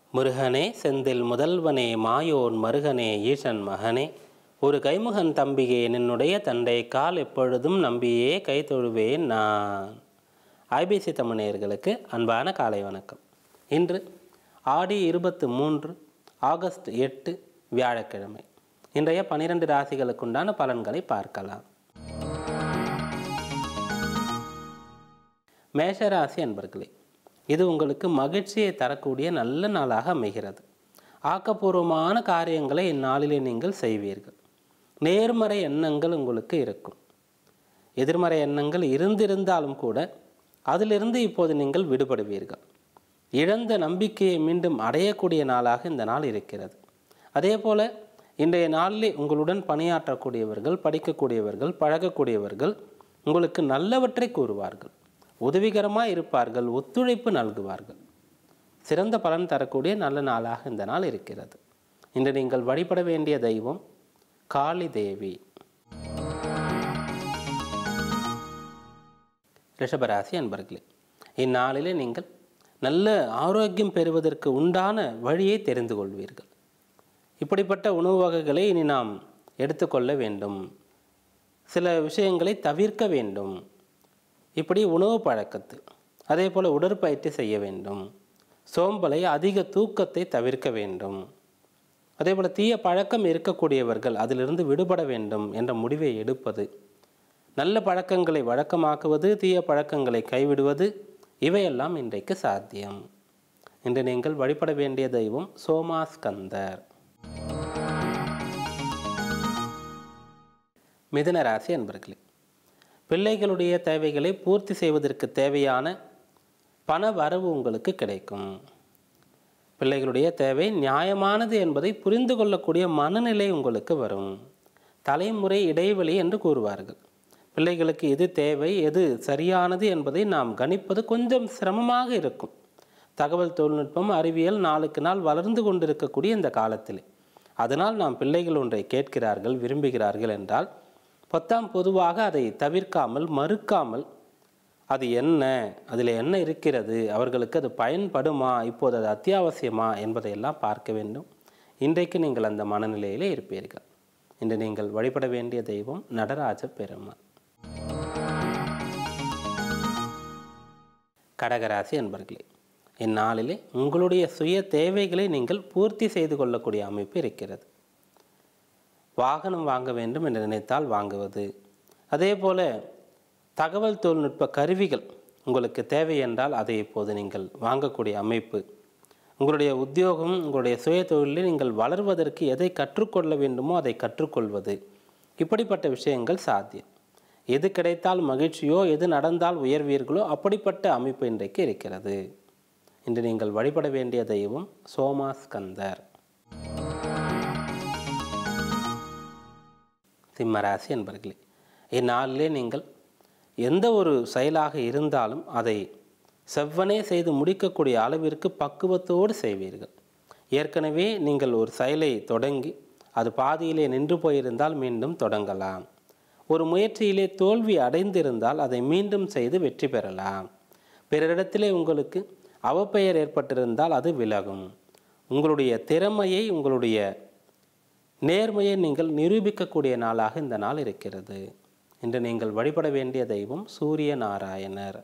முருகனே செந்தில் முதல்வனே மாயோன் மருகனே ஈசன் மகனே ஒரு கைமுகன் தம்பியே நின்னுடைய தண்டை கால் எப்பொழுதும் நம்பியே கை தொழுவேன் நான் ஐபிசி தமிழர்களுக்கு அன்பான காலை வணக்கம் இன்று ஆடி இருபத்து மூன்று ஆகஸ்ட் எட்டு வியாழக்கிழமை இன்றைய பனிரெண்டு ராசிகளுக்குண்டான பலன்களை பார்க்கலாம் மேஷராசி அன்பர்களே இது உங்களுக்கு மகிழ்ச்சியை தரக்கூடிய நல்ல நாளாக அமைகிறது ஆக்கப்பூர்வமான காரியங்களை இந்நாளிலே நீங்கள் செய்வீர்கள் நேர்மறை எண்ணங்கள் உங்களுக்கு இருக்கும் எதிர்மறை எண்ணங்கள் இருந்திருந்தாலும் கூட அதிலிருந்து இப்போது நீங்கள் விடுபடுவீர்கள் இழந்த நம்பிக்கையை மீண்டும் அடையக்கூடிய நாளாக இந்த நாள் இருக்கிறது அதே போல இன்றைய நாளிலே உங்களுடன் பணியாற்றக்கூடியவர்கள் படிக்கக்கூடியவர்கள் பழகக்கூடியவர்கள் உங்களுக்கு நல்லவற்றை கூறுவார்கள் உதவிகரமாக இருப்பார்கள் ஒத்துழைப்பு நல்குவார்கள் சிறந்த பலன் தரக்கூடிய நல்ல நாளாக இந்த நாள் இருக்கிறது இன்று நீங்கள் வழிபட வேண்டிய தெய்வம் காளி தேவி ரிஷபராசி அன்பர்களே இந்நாளிலே நீங்கள் நல்ல ஆரோக்கியம் பெறுவதற்கு உண்டான வழியை தெரிந்து கொள்வீர்கள் இப்படிப்பட்ட உணவு வகைகளை இனி நாம் எடுத்துக்கொள்ள வேண்டும் சில விஷயங்களை தவிர்க்க வேண்டும் இப்படி உணவு பழக்கத்து அதே போல் உடற்பயிற்சி செய்ய வேண்டும் சோம்பலை அதிக தூக்கத்தை தவிர்க்க வேண்டும் அதே போல் தீய பழக்கம் இருக்கக்கூடியவர்கள் அதிலிருந்து விடுபட வேண்டும் என்ற முடிவை எடுப்பது நல்ல பழக்கங்களை வழக்கமாக்குவது தீய பழக்கங்களை கைவிடுவது இவையெல்லாம் இன்றைக்கு சாத்தியம் இன்று நீங்கள் வழிபட வேண்டிய தெய்வம் சோமாஸ்கந்தர் மிதுன ராசி அன்பர்களே பிள்ளைகளுடைய தேவைகளை பூர்த்தி செய்வதற்கு தேவையான பண வரவு உங்களுக்கு கிடைக்கும் பிள்ளைகளுடைய தேவை நியாயமானது என்பதை புரிந்து கொள்ளக்கூடிய மனநிலை உங்களுக்கு வரும் தலைமுறை இடைவெளி என்று கூறுவார்கள் பிள்ளைகளுக்கு எது தேவை எது சரியானது என்பதை நாம் கணிப்பது கொஞ்சம் சிரமமாக இருக்கும் தகவல் தொழில்நுட்பம் அறிவியல் நாளுக்கு நாள் வளர்ந்து கொண்டிருக்கக்கூடிய இந்த காலத்திலே அதனால் நாம் பிள்ளைகள் ஒன்றை கேட்கிறார்கள் விரும்புகிறார்கள் என்றால் பத்தாம் பொதுவாக அதை தவிர்க்காமல் மறுக்காமல் அது என்ன அதில் என்ன இருக்கிறது அவர்களுக்கு அது பயன்படுமா இப்போது அது அத்தியாவசியமா என்பதையெல்லாம் பார்க்க வேண்டும் இன்றைக்கு நீங்கள் அந்த மனநிலையிலே இருப்பீர்கள் இன்று நீங்கள் வழிபட வேண்டிய தெய்வம் நடராஜ பெருமாள் கடகராசி என்பர்களே இந்நாளிலே உங்களுடைய சுய தேவைகளை நீங்கள் பூர்த்தி செய்து கொள்ளக்கூடிய அமைப்பு இருக்கிறது வாகனம் வாங்க வேண்டும் என்று நினைத்தால் வாங்குவது அதே போல தகவல் தொழில்நுட்ப கருவிகள் உங்களுக்கு தேவை என்றால் அதை இப்போது நீங்கள் வாங்கக்கூடிய அமைப்பு உங்களுடைய உத்தியோகம் உங்களுடைய சுய தொழிலில் நீங்கள் வளர்வதற்கு எதை கற்றுக்கொள்ள வேண்டுமோ அதை கற்றுக்கொள்வது இப்படிப்பட்ட விஷயங்கள் சாத்தியம் எது கிடைத்தால் மகிழ்ச்சியோ எது நடந்தால் உயர்வீர்களோ அப்படிப்பட்ட அமைப்பு இன்றைக்கு இருக்கிறது இன்று நீங்கள் வழிபட வேண்டிய தெய்வம் சோமாஸ்கந்தர் சிம்மராசி என்பர்களே இந்நாளிலே நீங்கள் எந்த ஒரு செயலாக இருந்தாலும் அதை செவ்வனே செய்து முடிக்கக்கூடிய அளவிற்கு பக்குவத்தோடு செய்வீர்கள் ஏற்கனவே நீங்கள் ஒரு செயலை தொடங்கி அது பாதியிலே நின்று போயிருந்தால் மீண்டும் தொடங்கலாம் ஒரு முயற்சியிலே தோல்வி அடைந்திருந்தால் அதை மீண்டும் செய்து வெற்றி பெறலாம் பிறரிடத்திலே உங்களுக்கு அவப்பெயர் ஏற்பட்டிருந்தால் அது விலகும் உங்களுடைய திறமையை உங்களுடைய நேர்மையை நீங்கள் நிரூபிக்கக்கூடிய நாளாக இந்த நாள் இருக்கிறது இன்று நீங்கள் வழிபட வேண்டிய தெய்வம் சூரிய நாராயணர்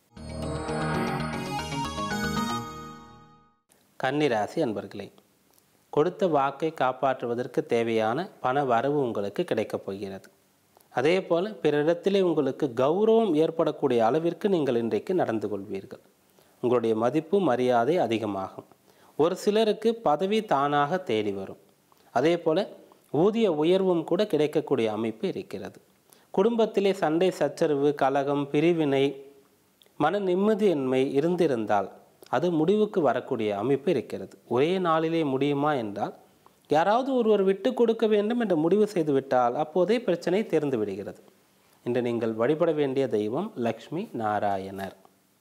கன்னிராசி அன்பர்களே கொடுத்த வாக்கை காப்பாற்றுவதற்கு தேவையான பண வரவு உங்களுக்கு கிடைக்கப் போகிறது அதே போல் பிறரிடத்திலே உங்களுக்கு கௌரவம் ஏற்படக்கூடிய அளவிற்கு நீங்கள் இன்றைக்கு நடந்து கொள்வீர்கள் உங்களுடைய மதிப்பு மரியாதை அதிகமாகும் ஒரு சிலருக்கு பதவி தானாக தேடி வரும் அதே போல் ஊதிய உயர்வும் கூட கிடைக்கக்கூடிய அமைப்பு இருக்கிறது குடும்பத்திலே சண்டை சச்சரவு கலகம் பிரிவினை மன நிம்மதியின்மை இருந்திருந்தால் அது முடிவுக்கு வரக்கூடிய அமைப்பு இருக்கிறது ஒரே நாளிலே முடியுமா என்றால் யாராவது ஒருவர் விட்டு கொடுக்க வேண்டும் என்று முடிவு செய்து விட்டால் அப்போதே பிரச்சனை தீர்ந்து விடுகிறது இன்று நீங்கள் வழிபட வேண்டிய தெய்வம் லக்ஷ்மி நாராயணர்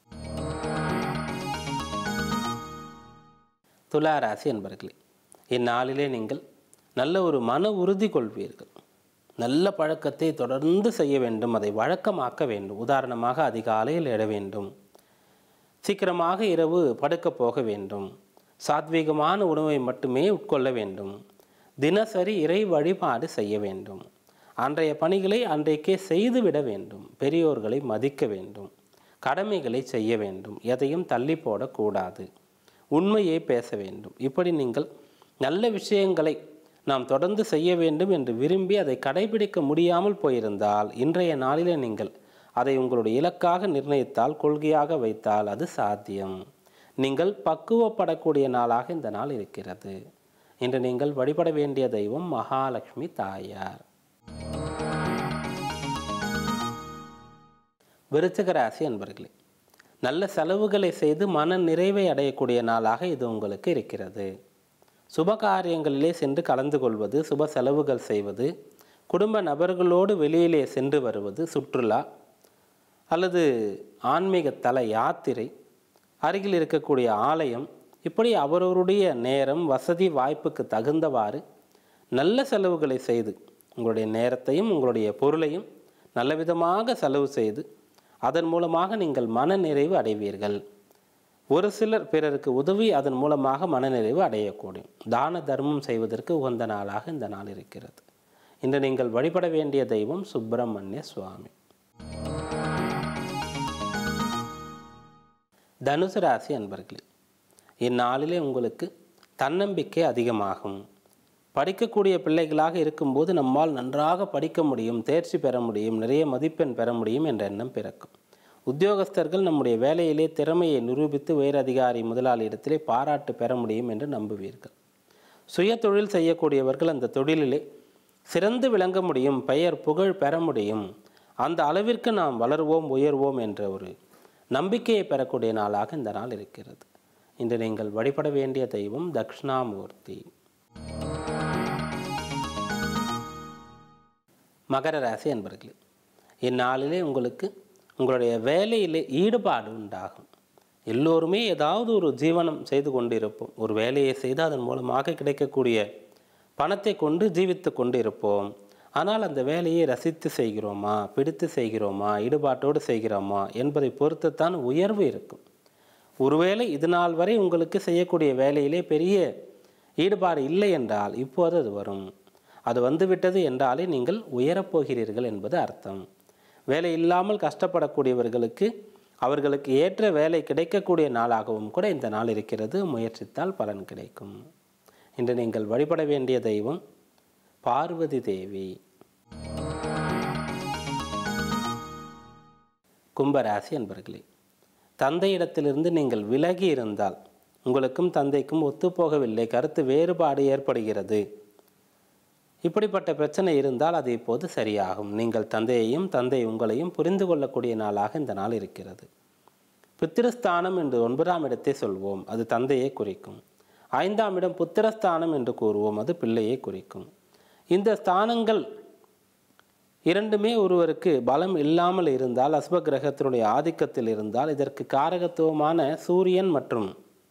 துளாராசி என்பர்களே இந்நாளிலே நீங்கள் நல்ல ஒரு மன உறுதி கொள்வீர்கள் நல்ல பழக்கத்தை தொடர்ந்து செய்ய வேண்டும் அதை வழக்கமாக்க வேண்டும் உதாரணமாக அதிகாலையில் எழ வேண்டும் சீக்கிரமாக இரவு படுக்க போக வேண்டும் சாத்வீகமான உணவை மட்டுமே உட்கொள்ள வேண்டும் தினசரி இறை வழிபாடு செய்ய வேண்டும் அன்றைய பணிகளை அன்றைக்கே செய்துவிட வேண்டும் பெரியோர்களை மதிக்க வேண்டும் கடமைகளை செய்ய வேண்டும் எதையும் தள்ளி போடக்கூடாது உண்மையை பேச வேண்டும் இப்படி நீங்கள் நல்ல விஷயங்களை நாம் தொடர்ந்து செய்ய வேண்டும் என்று விரும்பி அதை கடைபிடிக்க முடியாமல் போயிருந்தால் இன்றைய நாளிலே நீங்கள் அதை உங்களுடைய இலக்காக நிர்ணயித்தால் கொள்கையாக வைத்தால் அது சாத்தியம் நீங்கள் பக்குவப்படக்கூடிய நாளாக இந்த நாள் இருக்கிறது இன்று நீங்கள் வழிபட வேண்டிய தெய்வம் மகாலட்சுமி தாயார் விருச்சிக ராசி அன்பர்களே நல்ல செலவுகளை செய்து மன நிறைவை அடையக்கூடிய நாளாக இது உங்களுக்கு இருக்கிறது சுப காரியங்களிலே சென்று கலந்து கொள்வது சுப செலவுகள் செய்வது குடும்ப நபர்களோடு வெளியிலே சென்று வருவது சுற்றுலா அல்லது ஆன்மீக தல யாத்திரை அருகில் இருக்கக்கூடிய ஆலயம் இப்படி அவரவருடைய நேரம் வசதி வாய்ப்புக்கு தகுந்தவாறு நல்ல செலவுகளை செய்து உங்களுடைய நேரத்தையும் உங்களுடைய பொருளையும் நல்ல விதமாக செலவு செய்து அதன் மூலமாக நீங்கள் மனநிறைவு அடைவீர்கள் ஒரு சிலர் பிறருக்கு உதவி அதன் மூலமாக மனநிறைவு அடையக்கூடும் தான தர்மம் செய்வதற்கு உகந்த நாளாக இந்த நாள் இருக்கிறது இன்று நீங்கள் வழிபட வேண்டிய தெய்வம் சுப்பிரமணிய சுவாமி தனுசு ராசி அன்பர்களே இந்நாளிலே உங்களுக்கு தன்னம்பிக்கை அதிகமாகும் படிக்கக்கூடிய பிள்ளைகளாக இருக்கும்போது நம்மால் நன்றாக படிக்க முடியும் தேர்ச்சி பெற முடியும் நிறைய மதிப்பெண் பெற முடியும் என்ற எண்ணம் பிறக்கும் உத்தியோகஸ்தர்கள் நம்முடைய வேலையிலே திறமையை நிரூபித்து உயர் அதிகாரி முதலாளியிடத்திலே பாராட்டு பெற முடியும் என்று நம்புவீர்கள் சுய தொழில் செய்யக்கூடியவர்கள் அந்த தொழிலிலே சிறந்து விளங்க முடியும் பெயர் புகழ் பெற முடியும் அந்த அளவிற்கு நாம் வளர்வோம் உயர்வோம் என்ற ஒரு நம்பிக்கையை பெறக்கூடிய நாளாக இந்த நாள் இருக்கிறது இன்று நீங்கள் வழிபட வேண்டிய தெய்வம் தக்ஷணாமூர்த்தி மகர ராசி என்பர்களே இந்நாளிலே உங்களுக்கு உங்களுடைய வேலையிலே ஈடுபாடு உண்டாகும் எல்லோருமே ஏதாவது ஒரு ஜீவனம் செய்து கொண்டு இருப்போம் ஒரு வேலையை செய்து அதன் மூலமாக கிடைக்கக்கூடிய பணத்தை கொண்டு ஜீவித்து கொண்டு இருப்போம் ஆனால் அந்த வேலையை ரசித்து செய்கிறோமா பிடித்து செய்கிறோமா ஈடுபாட்டோடு செய்கிறோமா என்பதை பொறுத்துத்தான் உயர்வு இருக்கும் ஒருவேளை இது நாள் வரை உங்களுக்கு செய்யக்கூடிய வேலையிலே பெரிய ஈடுபாடு இல்லை என்றால் இப்போது அது வரும் அது வந்துவிட்டது என்றாலே நீங்கள் உயரப்போகிறீர்கள் என்பது அர்த்தம் வேலை இல்லாமல் கஷ்டப்படக்கூடியவர்களுக்கு அவர்களுக்கு ஏற்ற வேலை கிடைக்கக்கூடிய நாளாகவும் கூட இந்த நாள் இருக்கிறது முயற்சித்தால் பலன் கிடைக்கும் இன்று நீங்கள் வழிபட வேண்டிய தெய்வம் பார்வதி தேவி கும்பராசி என்பர்களே தந்தையிடத்திலிருந்து நீங்கள் விலகி இருந்தால் உங்களுக்கும் தந்தைக்கும் ஒத்துப்போகவில்லை கருத்து வேறுபாடு ஏற்படுகிறது இப்படிப்பட்ட பிரச்சனை இருந்தால் அது இப்போது சரியாகும் நீங்கள் தந்தையையும் தந்தை உங்களையும் புரிந்து கொள்ளக்கூடிய நாளாக இந்த நாள் இருக்கிறது பித்திருஸ்தானம் என்று ஒன்பதாம் இடத்தை சொல்வோம் அது தந்தையை குறிக்கும் ஐந்தாம் இடம் புத்திரஸ்தானம் என்று கூறுவோம் அது பிள்ளையை குறிக்கும் இந்த ஸ்தானங்கள் இரண்டுமே ஒருவருக்கு பலம் இல்லாமல் இருந்தால் அசுப கிரகத்தினுடைய ஆதிக்கத்தில் இருந்தால் இதற்கு காரகத்துவமான சூரியன் மற்றும்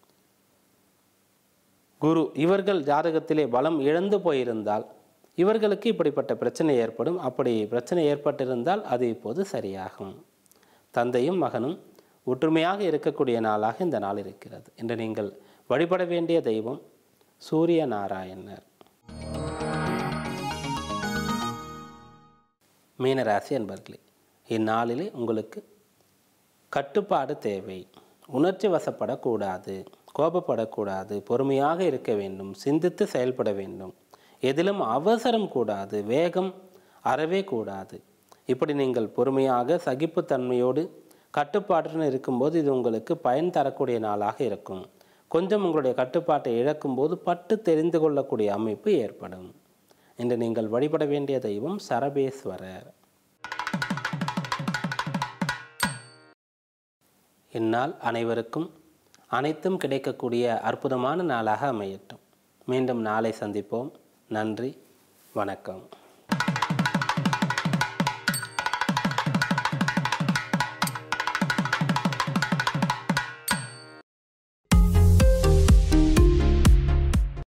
குரு இவர்கள் ஜாதகத்திலே பலம் இழந்து போயிருந்தால் இவர்களுக்கு இப்படிப்பட்ட பிரச்சனை ஏற்படும் அப்படி பிரச்சனை ஏற்பட்டிருந்தால் அது இப்போது சரியாகும் தந்தையும் மகனும் ஒற்றுமையாக இருக்கக்கூடிய நாளாக இந்த நாள் இருக்கிறது என்று நீங்கள் வழிபட வேண்டிய தெய்வம் சூரிய நாராயணர் மீனராசி என்பர்களே இந்நாளிலே உங்களுக்கு கட்டுப்பாடு தேவை உணர்ச்சி வசப்படக்கூடாது கோபப்படக்கூடாது பொறுமையாக இருக்க வேண்டும் சிந்தித்து செயல்பட வேண்டும் எதிலும் அவசரம் கூடாது வேகம் அறவே கூடாது இப்படி நீங்கள் பொறுமையாக சகிப்புத்தன்மையோடு கட்டுப்பாட்டுடன் இருக்கும்போது இது உங்களுக்கு பயன் தரக்கூடிய நாளாக இருக்கும் கொஞ்சம் உங்களுடைய கட்டுப்பாட்டை இழக்கும்போது பட்டு தெரிந்து கொள்ளக்கூடிய அமைப்பு ஏற்படும் இன்று நீங்கள் வழிபட வேண்டிய தெய்வம் சரபேஸ்வரர் இந்நாள் அனைவருக்கும் அனைத்தும் கிடைக்கக்கூடிய அற்புதமான நாளாக அமையட்டும் மீண்டும் நாளை சந்திப்போம் நன்றி வணக்கம்